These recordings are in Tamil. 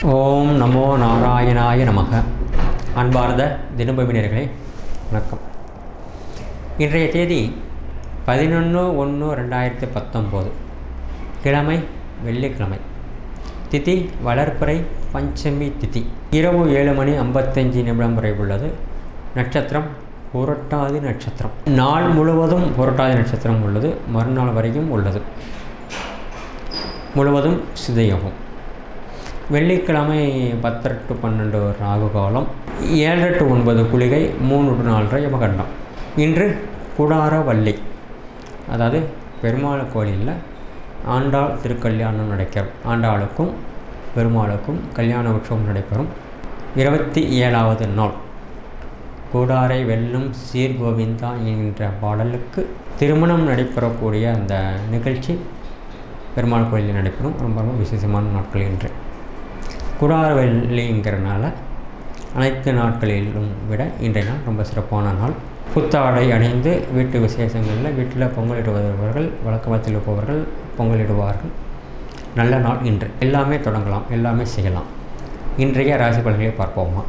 ஓம் நமோ நாராயணாய நமக அன்பார்ந்த தினபமினர்களே வணக்கம் இன்றைய தேதி பதினொன்று ஒன்று ரெண்டாயிரத்தி பத்தொம்போது கிழமை வெள்ளிக்கிழமை திதி வளர்ப்பிறை பஞ்சமி திதி இரவு ஏழு மணி ஐம்பத்தஞ்சு நிமிடம் வரை உள்ளது நட்சத்திரம் புரட்டாதி நட்சத்திரம் நாள் முழுவதும் புரட்டாதி நட்சத்திரம் உள்ளது மறுநாள் வரையும் உள்ளது முழுவதும் சிதையோகம் வெள்ளிக்கிழமை பத்தரை டு பன்னெண்டு ராகு காலம் ஏழரை டு ஒன்பது குளிகை மூணு டு நாலரை யமகண்டம் இன்று குடாரவள்ளி அதாவது பெருமாள் கோயிலில் ஆண்டாள் திருக்கல்யாணம் நடைபெறும் ஆண்டாளுக்கும் பெருமாளுக்கும் கல்யாண உற்சவம் நடைபெறும் இருபத்தி ஏழாவது நாள் கூடாரை வெல்லும் சீர்கோவிந்தா என்கின்ற பாடலுக்கு திருமணம் நடைபெறக்கூடிய அந்த நிகழ்ச்சி பெருமாள் கோயிலில் நடைபெறும் ரொம்ப ரொம்ப விசேஷமான நாட்கள் இன்று குடார வெள்ளிங்கிறனால அனைத்து நாட்களிலும் விட இன்றைய நாள் ரொம்ப சிறப்பான நாள் புத்தாடை அணிந்து வீட்டு விசேஷங்களில் வீட்டில் பொங்கலிடுபவர்கள் வழக்கமத்தில் இருப்பவர்கள் பொங்கலிடுவார்கள் நல்ல நாள் இன்று எல்லாமே தொடங்கலாம் எல்லாமே செய்யலாம் இன்றைய ராசி பலன்களை பார்ப்போமா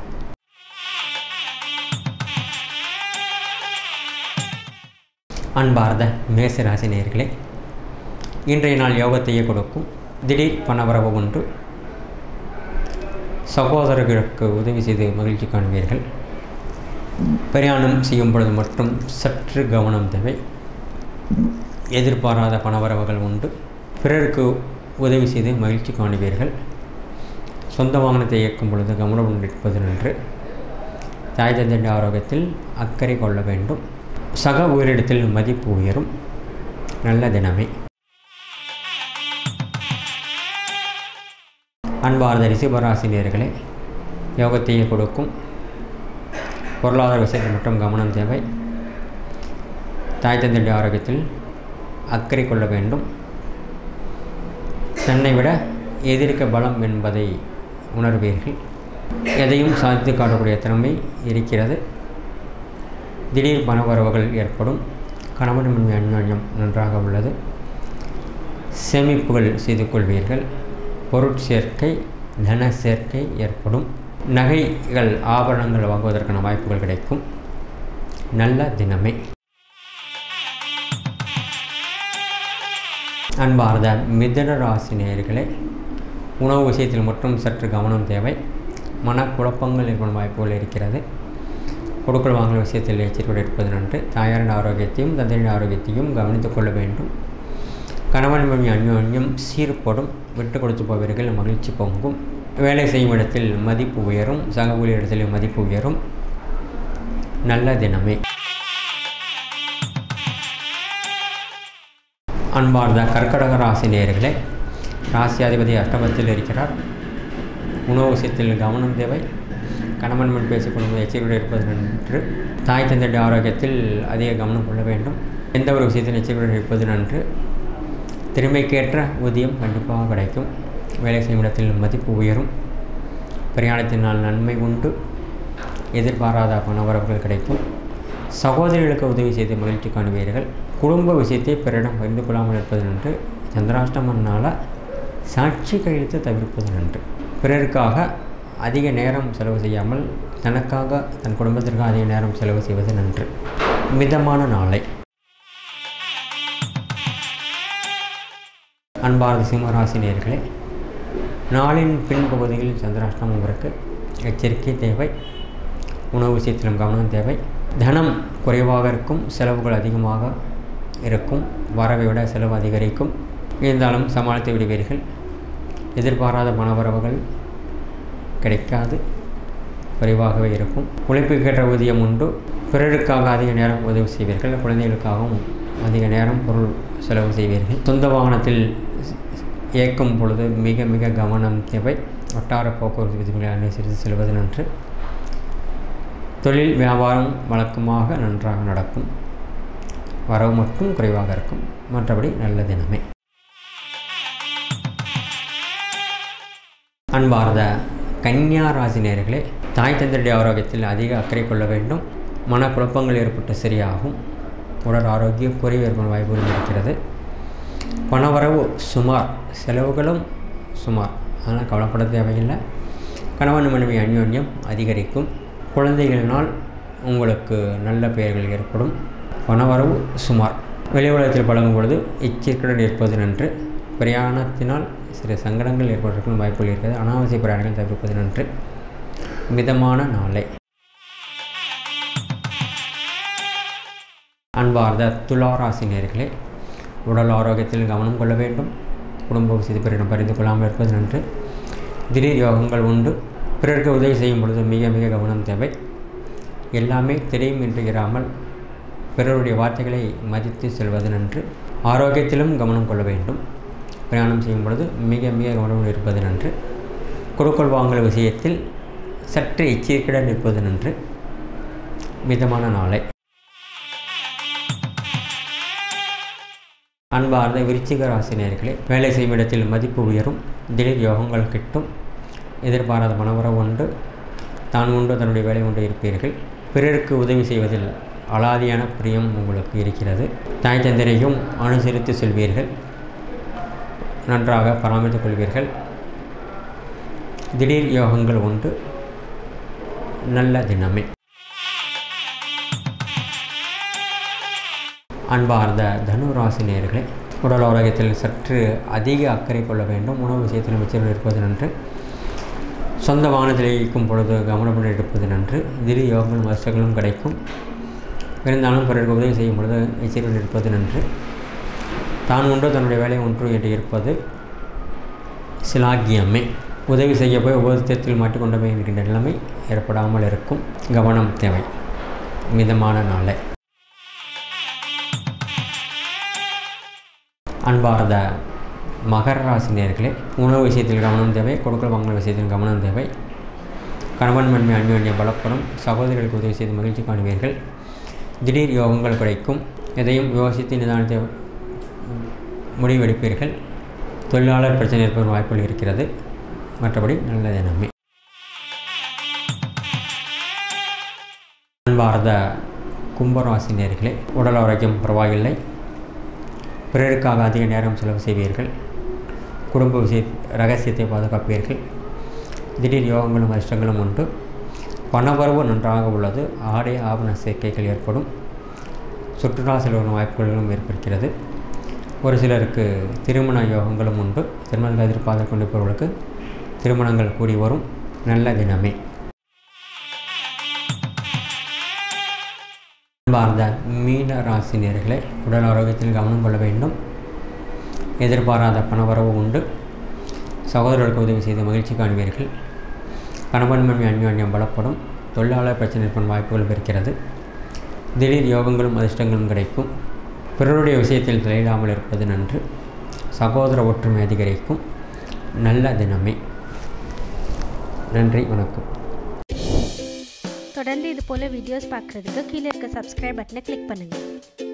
அன்பார்ந்த மேச ராசி நேயர்களே இன்றைய நாள் யோகத்தையே கொடுக்கும் திடீர் பணவரவு ஒன்று சகோதரர்களுக்கு உதவி செய்து மகிழ்ச்சி காண்பீர்கள் பிரயாணம் செய்யும் பொழுது மட்டும் சற்று கவனம் தேவை எதிர்பாராத பணவரவுகள் உண்டு பிறருக்கு உதவி செய்து மகிழ்ச்சி காணுவீர்கள் சொந்த வாகனத்தை இயக்கும் பொழுது கவனம் நிற்பது நன்று தாய் தந்தை ஆரோக்கியத்தில் அக்கறை கொள்ள வேண்டும் சக உயிரிடத்தில் மதிப்பு உயரும் நல்ல தினமே அன்பார்ந்த ரிசிபராசினியர்களே யோகத்தையே கொடுக்கும் பொருளாதார விஷயத்தில் மட்டும் கவனம் தேவை தாய் தந்தையுடைய ஆரோக்கியத்தில் அக்கறை கொள்ள வேண்டும் தன்னை விட எதிர்க்க பலம் என்பதை உணர்வீர்கள் எதையும் சாதித்து காட்டக்கூடிய திறமை இருக்கிறது திடீர் பணவரவுகள் ஏற்படும் கணவன் மனைவி அந்யோன்யம் நன்றாக உள்ளது சேமிப்புகள் செய்து கொள்வீர்கள் பொருட்சேர்க்கை தன சேர்க்கை ஏற்படும் நகைகள் ஆபரணங்கள் வாங்குவதற்கான வாய்ப்புகள் கிடைக்கும் நல்ல தினமே அன்பார்ந்த மிதன ராசி நேயர்களே உணவு விஷயத்தில் மட்டும் சற்று கவனம் தேவை மனக்குழப்பங்கள் ஏற்படும் வாய்ப்புகள் இருக்கிறது கொடுக்கல் வாங்கல் விஷயத்தில் எச்சரிக்கையோடு இருப்பது நன்று தாயாரின் ஆரோக்கியத்தையும் தந்தையின் ஆரோக்கியத்தையும் கவனித்துக் கொள்ள வேண்டும் கணவன் மனைவி அந்யோன்யம் சீர்படும் விட்டு கொடுத்து போவீர்கள் மகிழ்ச்சி பொங்கும் வேலை செய்யும் இடத்தில் மதிப்பு உயரும் சக ஊழியரிடத்தில் மதிப்பு உயரும் நல்ல தினமே அன்பார்ந்த கர்க்கடக ராசி நேயர்களே ராசியாதிபதி அஷ்டமத்தில் இருக்கிறார் உணவு விஷயத்தில் கவனம் தேவை கணவன் மண் பேசிக்கொள்ளும் எச்சரிக்கையோடு இருப்பது நன்று தாய் தந்தையுடைய ஆரோக்கியத்தில் அதிக கவனம் கொள்ள வேண்டும் எந்த ஒரு விஷயத்தில் எச்சரிக்கையுடன் இருப்பது நன்று திறமைக்கேற்ற ஊதியம் கண்டிப்பாக கிடைக்கும் வேலை செய்யும் இடத்தில் மதிப்பு உயரும் பிரயாணத்தினால் நன்மை உண்டு எதிர்பாராத பணவரவுகள் கிடைக்கும் சகோதரிகளுக்கு உதவி செய்து மகிழ்ச்சி காணுவீர்கள் குடும்ப விஷயத்தை பிறரிடம் பகிர்ந்து கொள்ளாமல் இருப்பது நன்று சந்திராஷ்டமனால் சாட்சி கையெழுத்து தவிர்ப்பது நன்று பிறருக்காக அதிக நேரம் செலவு செய்யாமல் தனக்காக தன் குடும்பத்திற்காக அதிக நேரம் செலவு செய்வது நன்று மிதமான நாளை அன்பார்ந்த சிம்மராசி நேர்களே நாளின் பின்பகுதியில் சந்திராஷ்டமம் உங்களுக்கு எச்சரிக்கை தேவை உணவு விஷயத்திலும் கவனம் தேவை தனம் குறைவாக இருக்கும் செலவுகள் அதிகமாக இருக்கும் வரவை விட செலவு அதிகரிக்கும் இருந்தாலும் சமாளித்து விடுவீர்கள் எதிர்பாராத பணவரவுகள் கிடைக்காது குறைவாகவே இருக்கும் உழைப்புக்கேற்ற ஊதியம் உண்டு பிறருக்காக அதிக நேரம் உதவி செய்வீர்கள் குழந்தைகளுக்காகவும் அதிக நேரம் பொருள் செலவு செய்வீர்கள் சொந்த வாகனத்தில் இயக்கும் பொழுது மிக மிக கவனம் தேவை வட்டார போக்குவரத்து விதிமுறைகளை அனுசரித்து செல்வது நன்று தொழில் வியாபாரம் வழக்கமாக நன்றாக நடக்கும் வரவு மட்டும் குறைவாக இருக்கும் மற்றபடி நல்ல தினமே அன்பார்ந்த கன்னியா ராசி நேர்களே தாய் தந்தையுடைய ஆரோக்கியத்தில் அதிக அக்கறை கொள்ள வேண்டும் மனக்குழப்பங்கள் ஏற்பட்டு சரியாகும் உடல் ஆரோக்கியம் குறைவு ஏற்படும் வாய்ப்புகள் இருக்கிறது பணவரவு சுமார் செலவுகளும் சுமார் அதனால் கவலைப்பட தேவையில்லை கணவன் மனைவி அந்யோன்யம் அதிகரிக்கும் குழந்தைகளினால் உங்களுக்கு நல்ல பெயர்கள் ஏற்படும் பணவரவு சுமார் வெளி உலகத்தில் பழகும் பொழுது எச்சரிக்கையுடன் இருப்பது நன்று பிரயாணத்தினால் சில சங்கடங்கள் ஏற்படுவதற்கும் வாய்ப்புகள் இருக்கிறது அனாவசிய பிரயாணங்கள் தவிர்ப்பது நன்று மிதமான நாளை அன்பார்ந்த துளாராசி நேர்களே உடல் ஆரோக்கியத்தில் கவனம் கொள்ள வேண்டும் குடும்ப வசதி பிறரிடம் பறிந்து கொள்ளாமல் இருப்பது நன்று திடீர் யோகங்கள் உண்டு பிறருக்கு உதவி செய்யும் பொழுது மிக மிக கவனம் தேவை எல்லாமே தெரியும் என்று இராமல் பிறருடைய வார்த்தைகளை மதித்து செல்வது நன்று ஆரோக்கியத்திலும் கவனம் கொள்ள வேண்டும் பிரயாணம் செய்யும் பொழுது மிக மிக கவனம் இருப்பது நன்று கொடுக்கல் வாங்கல் விஷயத்தில் சற்று எச்சரிக்கையுடன் இருப்பது நன்று மிதமான நாளை அன்பார்ந்த விருச்சிக ராசினியர்களே வேலை செய்யும் இடத்தில் மதிப்பு உயரும் திடீர் யோகங்கள் கிட்டும் எதிர்பாராத மனவரவு உண்டு தான் உண்டு தன்னுடைய வேலை கொண்டு இருப்பீர்கள் பிறருக்கு உதவி செய்வதில் அலாதியான பிரியம் உங்களுக்கு இருக்கிறது தாய் தந்தரையும் அனுசரித்து செல்வீர்கள் நன்றாக பராமரித்துக் கொள்வீர்கள் திடீர் யோகங்கள் உண்டு நல்ல தினமே அன்பார்ந்த தனுராசி நேர்களே உடல் ஆரோக்கியத்தில் சற்று அதிக அக்கறை கொள்ள வேண்டும் உணவு விஷயத்தில் மிச்சம் இருப்பது நன்று சொந்த வாகனத்தில் இயக்கும் பொழுது கவனமுடன் எடுப்பது நன்று திடீர் யோகங்களும் வசதிகளும் கிடைக்கும் இருந்தாலும் பிறருக்கு உதவி செய்யும் பொழுது எச்சரிக்கையுடன் இருப்பது நன்று தான் ஒன்று தன்னுடைய வேலை ஒன்று என்று இருப்பது சிலாகியமே உதவி செய்ய போய் உபதத்தில் மாட்டிக்கொண்டமை என்கின்ற நிலைமை ஏற்படாமல் இருக்கும் கவனம் தேவை மிதமான நாளை அன்பார்ந்த மகர ராசி நேர்களே உணவு விஷயத்தில் கவனம் தேவை கொடுக்கல் வாங்கல் விஷயத்தில் கவனம் தேவை கணவன் மண்மை அந்யோன்ய பலப்படும் சகோதரிகளுக்கு உதவி செய்து மகிழ்ச்சி காணுவீர்கள் திடீர் யோகங்கள் கிடைக்கும் எதையும் யோசித்து நிதானத்தை முடிவெடுப்பீர்கள் தொழிலாளர் பிரச்சனை ஏற்படும் வாய்ப்புகள் இருக்கிறது மற்றபடி நல்ல தினமே அன்பார்ந்த கும்பராசி நேர்களே உடல் ஆரோக்கியம் பரவாயில்லை பிறருக்காக அதிக நேரம் செலவு செய்வீர்கள் குடும்ப விஷய ரகசியத்தை பாதுகாப்பீர்கள் திடீர் யோகங்களும் அதிர்ஷ்டங்களும் உண்டு பணவரவு நன்றாக உள்ளது ஆடை ஆபண சேர்க்கைகள் ஏற்படும் சுற்றுலா செலவு வாய்ப்புகளும் ஏற்படுகிறது ஒரு சிலருக்கு திருமண யோகங்களும் உண்டு திருமணங்கள் எதிர்பார்த்து கொண்டிருப்பவர்களுக்கு திருமணங்கள் கூடி வரும் நல்ல தினமே அன்பார்ந்த மீன ராசினியர்களே உடல் ஆரோக்கியத்தில் கவனம் கொள்ள வேண்டும் எதிர்பாராத பணவரவு உண்டு சகோதரர்களுக்கு உதவி செய்து மகிழ்ச்சி காண்பீர்கள் கணவன் மனைவி அந்யோன்யம் பலப்படும் தொழிலாளர் பிரச்சனை ஏற்படும் வாய்ப்புகள் இருக்கிறது திடீர் யோகங்களும் அதிர்ஷ்டங்களும் கிடைக்கும் பிறருடைய விஷயத்தில் தலையிடாமல் இருப்பது நன்று சகோதர ஒற்றுமை அதிகரிக்கும் நல்ல தினமே நன்றி வணக்கம் தொடர்ந்து இது போல் வீடியோஸ் பார்க்குறதுக்கு கீழே இருக்க சப்ஸ்கிரைப் பட்டனை கிளிக் பண்ணுங்கள்